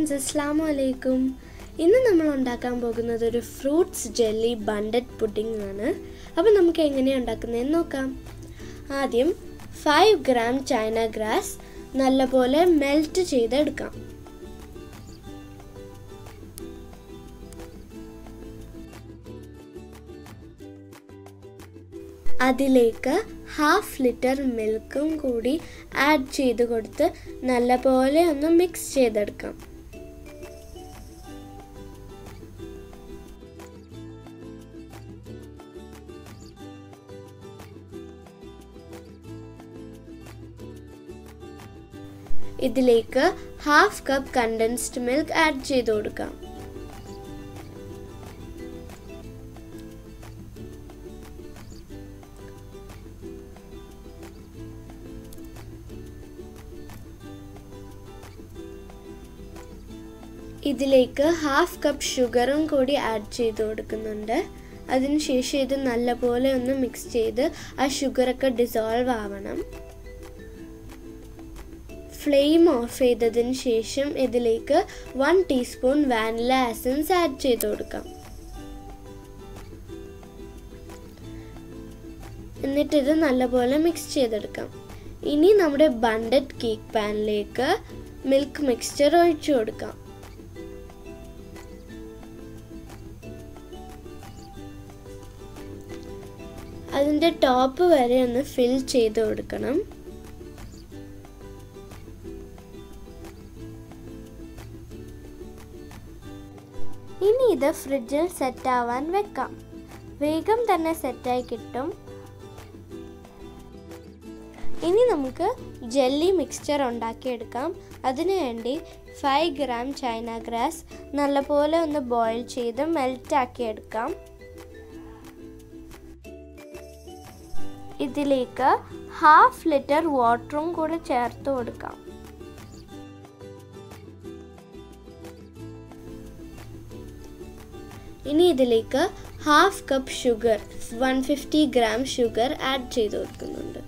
friends അസ്സാം വലൈക്കും ഇന്ന് നമ്മൾ ഉണ്ടാക്കാൻ പോകുന്നത് ഒരു ഫ്രൂട്ട്സ് ജെല്ലി ബണ്ടഡ് പുഡിംഗ് ആണ് അപ്പോൾ നമുക്ക് എങ്ങനെയാണ് ഉണ്ടാക്കുന്നതെന്ന് നോക്കാം ആദ്യം ഫൈവ് ഗ്രാം ചൈന ഗ്രാസ് നല്ലപോലെ മെൽറ്റ് ചെയ്തെടുക്കാം അതിലേക്ക് ഹാഫ് ലിറ്റർ മിൽക്കും കൂടി ആഡ് ചെയ്ത് കൊടുത്ത് നല്ലപോലെ ഒന്ന് മിക്സ് ചെയ്തെടുക്കാം ഇതിലേക്ക് half cup condensed milk add ചെയ്ത് കൊടുക്കാം ഇതിലേക്ക് ഹാഫ് കപ്പ് ഷുഗറും കൂടി ആഡ് ചെയ്ത് കൊടുക്കുന്നുണ്ട് അതിനുശേഷം ഇത് നല്ലപോലെ ഒന്ന് മിക്സ് ചെയ്ത് ആ ഷുഗറൊക്കെ ഡിസോൾവ് ആവണം ഫ്ലെയിം ഓഫ് ചെയ്തതിന് ശേഷം ഇതിലേക്ക് one teaspoon vanilla essence add ചെയ്ത് കൊടുക്കാം എന്നിട്ട് ഇത് നല്ലപോലെ മിക്സ് ചെയ്തെടുക്കാം ഇനി നമ്മുടെ ബണ്ടഡ് കേക്ക് പാനിലേക്ക് മിൽക്ക് മിക്സ്ചർ ഒഴിച്ചു കൊടുക്കാം അതിൻ്റെ ടോപ്പ് വരെ ഒന്ന് ഫിൽ ചെയ്ത് കൊടുക്കണം ഇനി ഇത് ഫ്രിഡ്ജിൽ സെറ്റ് ആവാൻ വെക്കാം വേഗം തന്നെ സെറ്റായി കിട്ടും ഇനി നമുക്ക് ജെല്ലി മിക്സ്ചർ ഉണ്ടാക്കിയെടുക്കാം അതിനു വേണ്ടി ഫൈവ് ഗ്രാം ചൈന ഗ്രാസ് നല്ലപോലെ ഒന്ന് ബോയിൽ ചെയ്ത് മെൽറ്റാക്കി എടുക്കാം ഇതിലേക്ക് ഹാഫ് ലിറ്റർ വാട്ടറും കൂടി ചേർത്ത് കൊടുക്കാം ഇനി ഇതിലേക്ക് half cup sugar one fifty gram sugar add ചെയ്ത് കൊടുക്കുന്നുണ്ട്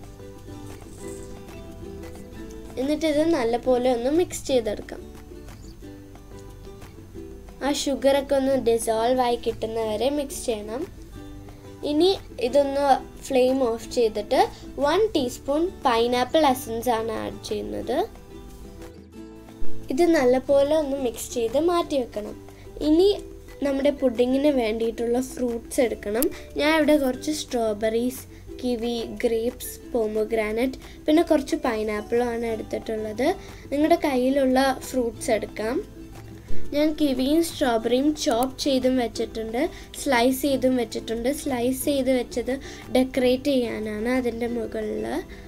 എന്നിട്ട് ഇത് നല്ലപോലെ ഒന്ന് മിക്സ് ചെയ്തെടുക്കാം ആ ഷുഗറൊക്കെ ഒന്ന് ഡിസോൾവ് ആയി കിട്ടുന്നവരെ മിക്സ് ചെയ്യണം ഇനി ഇതൊന്ന് ഫ്ലെയിം ഓഫ് ചെയ്തിട്ട് വൺ ടീസ്പൂൺ പൈനാപ്പിൾ എസൻസ് ആണ് ആഡ് ചെയ്യുന്നത് ഇത് നല്ലപോലെ ഒന്ന് മിക്സ് ചെയ്ത് മാറ്റി വെക്കണം ഇനി നമ്മുടെ പുഡിങ്ങിന് വേണ്ടിയിട്ടുള്ള ഫ്രൂട്ട്സ് എടുക്കണം ഞാൻ ഇവിടെ കുറച്ച് സ്ട്രോബെറീസ് കിവി ഗ്രേപ്സ് പോമോഗ്രാനറ്റ് പിന്നെ കുറച്ച് പൈനാപ്പിളും ആണ് എടുത്തിട്ടുള്ളത് നിങ്ങളുടെ കയ്യിലുള്ള ഫ്രൂട്ട്സ് എടുക്കാം ഞാൻ കിവിയും സ്ട്രോബെറിയും ചോപ്പ് ചെയ്തും വെച്ചിട്ടുണ്ട് സ്ലൈസ് ചെയ്തും വെച്ചിട്ടുണ്ട് സ്ലൈസ് ചെയ്ത് വെച്ചത് ഡെക്കറേറ്റ് ചെയ്യാനാണ് അതിൻ്റെ മുകളിൽ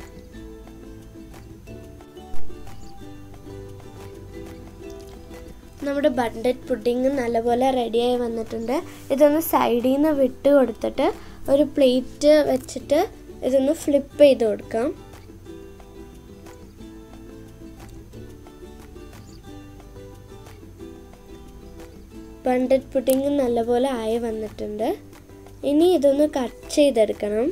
നമ്മുടെ ബണ്ടഡ് പുഡിങ് നല്ലപോലെ റെഡിയായി വന്നിട്ടുണ്ട് ഇതൊന്ന് സൈഡിൽ നിന്ന് വിട്ട് കൊടുത്തിട്ട് ഒരു പ്ലേറ്റ് വെച്ചിട്ട് ഇതൊന്ന് ഫ്ലിപ്പ് ചെയ്ത് കൊടുക്കാം ബണ്ടഡ് പുഡിങ് നല്ലപോലെ ആയി വന്നിട്ടുണ്ട് ഇനി ഇതൊന്ന് കട്ട് ചെയ്തെടുക്കണം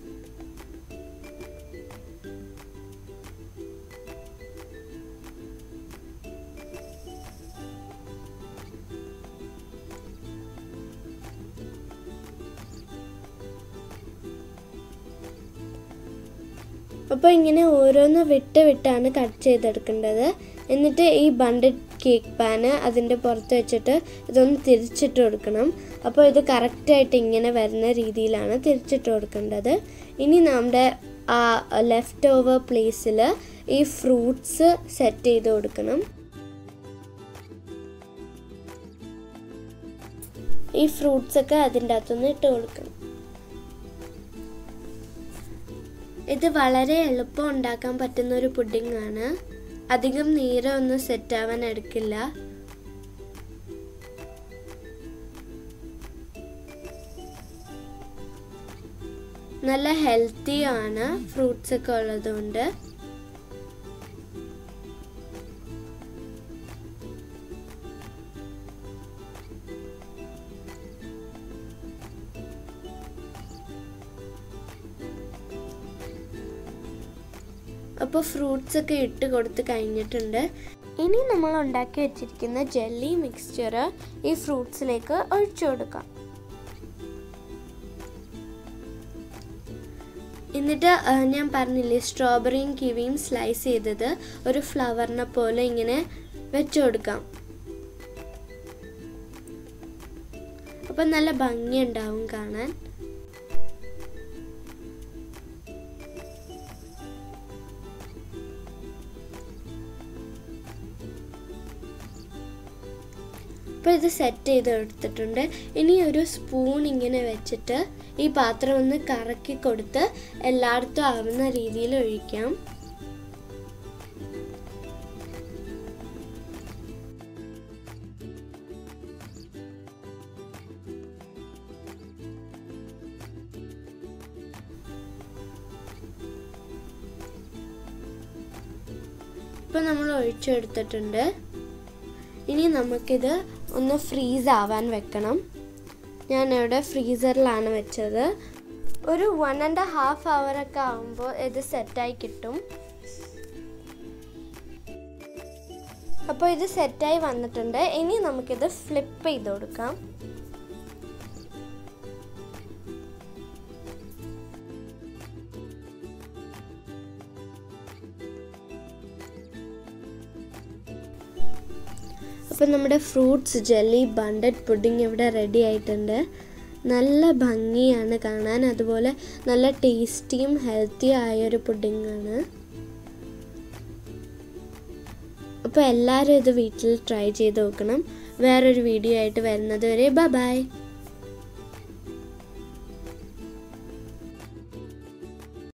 അപ്പോൾ ഇങ്ങനെ ഓരോന്ന് വിട്ട് വിട്ടാണ് കട്ട് ചെയ്തെടുക്കേണ്ടത് എന്നിട്ട് ഈ ബണ്ടഡ് കേക്ക് പാന് അതിൻ്റെ പുറത്ത് വെച്ചിട്ട് ഇതൊന്ന് തിരിച്ചിട്ട് കൊടുക്കണം അപ്പോൾ ഇത് കറക്റ്റായിട്ട് ഇങ്ങനെ വരുന്ന രീതിയിലാണ് തിരിച്ചിട്ട് കൊടുക്കേണ്ടത് ഇനി നമ്മുടെ ആ ലെഫ്റ്റ് ഓവർ പ്ലേസിൽ ഈ ഫ്രൂട്ട്സ് സെറ്റ് ചെയ്ത് കൊടുക്കണം ഈ ഫ്രൂട്ട്സൊക്കെ അതിൻ്റെ അകത്തുനിന്ന് ഇട്ട് കൊടുക്കണം ഇത് വളരെ എളുപ്പം ഉണ്ടാക്കാൻ പറ്റുന്ന ഒരു പുഡിംഗ് ആണ് അധികം നേരം ഒന്നും സെറ്റ് ആവാൻ എടുക്കില്ല നല്ല ഹെൽത്തി ആണ് ഫ്രൂട്ട്സ് ഒക്കെ ഉള്ളതുകൊണ്ട് അപ്പോൾ ഫ്രൂട്ട്സ് ഒക്കെ ഇട്ട് കൊടുത്ത് കഴിഞ്ഞിട്ടുണ്ട് ഇനി നമ്മൾ ഉണ്ടാക്കി വെച്ചിരിക്കുന്ന ജെല്ലി മിക്സ്ചർ ഈ ഫ്രൂട്ട്സിലേക്ക് ഒഴിച്ചു കൊടുക്കാം എന്നിട്ട് ആ, ഞാൻ പറഞ്ഞില്ലേ സ്ട്രോബെറിയും കിവിയും സ്ലൈസ് ചെയ്തത് ഒരു ഫ്ലവറിനെ പോലെ ഇങ്ങനെ വെച്ചു കൊടുക്കാം അപ്പം നല്ല ഭംഗിയുണ്ടാവും കാണാൻ അപ്പോൾ ഇത് സെറ്റ് ചെയ്ത് എടുത്തിട്ടുണ്ട് ഇനി ഒരു സ്പൂൺ ഇങ്ങനെ വെച്ചിട്ട് ഈ പാത്രം ഒന്ന് കറക്കി കൊടുത്ത് എല്ലായിടത്തും ആവുന്ന രീതിയിൽ ഒഴിക്കാം ഇപ്പം നമ്മൾ ഒഴിച്ചെടുത്തിട്ടുണ്ട് ഇനി നമുക്കിത് ഒന്ന് ഫ്രീസ് ആവാൻ വെക്കണം ഞാൻ ഇവിടെ ഫ്രീസറിലാണ് വെച്ചത് ഒരു വൺ ആൻഡ് ഹാഫ് അവർ ഒക്കെ ആകുമ്പോൾ ഇത് സെറ്റായി കിട്ടും അപ്പോൾ ഇത് സെറ്റായി വന്നിട്ടുണ്ട് ഇനി നമുക്കിത് ഫ്ലിപ്പ് ചെയ്ത് കൊടുക്കാം അപ്പോൾ നമ്മുടെ ഫ്രൂട്ട്സ് ജെല്ലി ബണ്ടഡ് പുഡിംഗ് ഇവിടെ റെഡി ആയിട്ടുണ്ട് നല്ല ഭംഗിയാണ് കാണാൻ അതുപോലെ നല്ല ടേസ്റ്റിയും ഹെൽത്തിയും ആയൊരു പുഡിംഗാണ് അപ്പോൾ എല്ലാവരും ഇത് വീട്ടിൽ ട്രൈ ചെയ്ത് നോക്കണം വേറൊരു വീഡിയോ ആയിട്ട് വരുന്നത് വരെ ബൈ